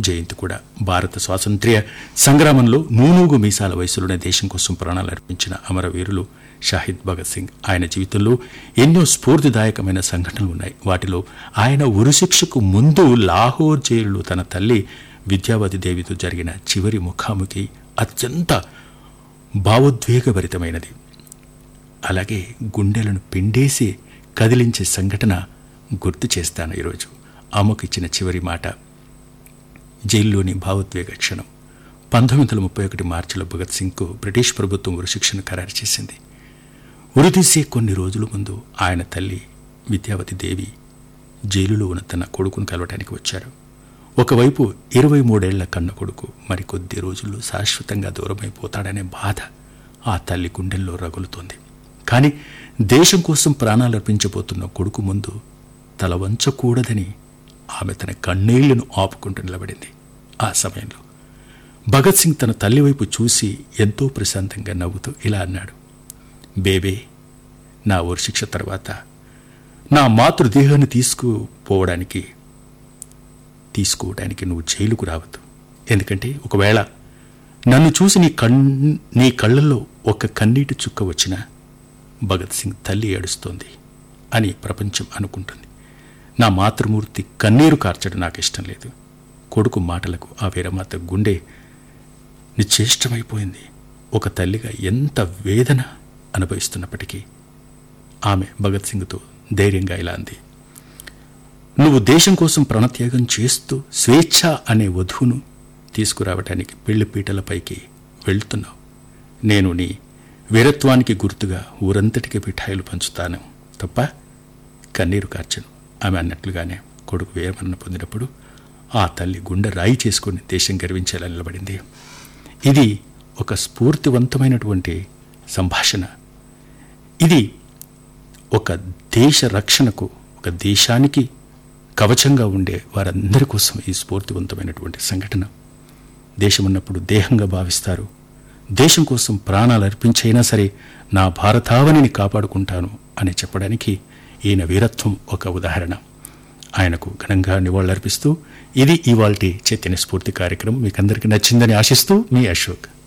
జయంతి కూడా భారత స్వాతంత్ర్య సంగ్రామంలో నూనూగు మీసాల వయసులోనే దేశం కోసం ప్రాణాలు అర్పించిన అమరవీరులు షాహిద్ భగత్ సింగ్ ఆయన జీవితంలో ఎన్నో స్ఫూర్తిదాయకమైన సంఘటనలు ఉన్నాయి వాటిలో ఆయన ఉరిశిక్షకు ముందు లాహోర్ జైలులో తన తల్లి విద్యావతి దేవితో జరిగిన చివరి ముఖాముఖి అత్యంత భావోద్వేగభరితమైనది అలాగే గుండెలను పిండేసి కదిలించే సంఘటన గుర్తు చేస్తాను ఈరోజు అమ్మకు ఇచ్చిన చివరి మాట జైల్లోని భావోద్వేగ క్షణం పంతొమ్మిది వందల ముప్పై ఒకటి మార్చిలో భగత్ సింగ్కు బ్రిటిష్ ప్రభుత్వం ఉరిశిక్షను ఖరారు చేసింది ఉరితీసే కొన్ని రోజుల ముందు ఆయన తల్లి విద్యావతి దేవి జైలులో ఉన్న తన కొడుకును కలవటానికి వచ్చారు ఒకవైపు ఇరవై మూడేళ్ల కన్న కొడుకు మరికొద్ది రోజుల్లో శాశ్వతంగా దూరమైపోతాడనే బాధ ఆ తల్లి గుండెల్లో రగులుతోంది కానీ దేశం కోసం ప్రాణాలు అర్పించబోతున్న కొడుకు ముందు తల వంచకూడదని ఆమె తన కన్నీళ్లను ఆపుకుంటూ నిలబడింది ఆ సమయంలో భగత్ సింగ్ తన తల్లి వైపు చూసి ఎంతో ప్రశాంతంగా నవ్వుతూ ఇలా అన్నాడు బేబే నా ఉరిశిక్ష తర్వాత నా మాతృదేహాన్ని తీసుకుపోవడానికి తీసుకోవడానికి నువ్వు జైలుకు రావద్దు ఎందుకంటే ఒకవేళ నన్ను చూసి నీ కన్ నీ కళ్ళల్లో ఒక కన్నీటి చుక్క వచ్చినా భగత్ సింగ్ తల్లి ఏడుస్తోంది అని ప్రపంచం అనుకుంటుంది నా మాతృమూర్తి కన్నీరు కార్చడం నాకు ఇష్టం లేదు కొడుకు మాటలకు ఆ వీరమాత గుండె నిశ్చేష్టమైపోయింది ఒక తల్లిగా ఎంత వేదన అనుభవిస్తున్నప్పటికీ ఆమె భగత్ సింగ్తో ధైర్యంగా ఇలా అంది నువ్వు దేశం కోసం ప్రాణత్యాగం చేస్తూ స్వేచ్ఛ అనే వధువును తీసుకురావటానికి పెళ్లి పీటలపైకి వెళ్తున్నావు నేను నీ వీరత్వానికి గుర్తుగా ఊరంతటికి మిఠాయిలు పంచుతాను తప్ప కన్నీరు కార్చను ఆమె అన్నట్లుగానే కొడుకు వీరమరణ పొందినప్పుడు ఆ తల్లి గుండె రాయి చేసుకుని దేశం గర్వించేలా నిలబడింది ఇది ఒక స్ఫూర్తివంతమైనటువంటి సంభాషణ ఇది ఒక దేశ రక్షణకు ఒక దేశానికి కవచంగా ఉండే వారందరి కోసం ఈ స్ఫూర్తివంతమైనటువంటి సంఘటన దేశం ఉన్నప్పుడు దేహంగా భావిస్తారు దేశం కోసం ప్రాణాలు అర్పించైనా సరే నా భారతావనిని కాపాడుకుంటాను అని చెప్పడానికి ఈయన వీరత్వం ఒక ఉదాహరణ ఆయనకు ఘనంగా నివాళులర్పిస్తూ ఇది ఇవాల్టి చైతన్య స్ఫూర్తి కార్యక్రమం మీకందరికీ నచ్చిందని ఆశిస్తూ మీ అశోక్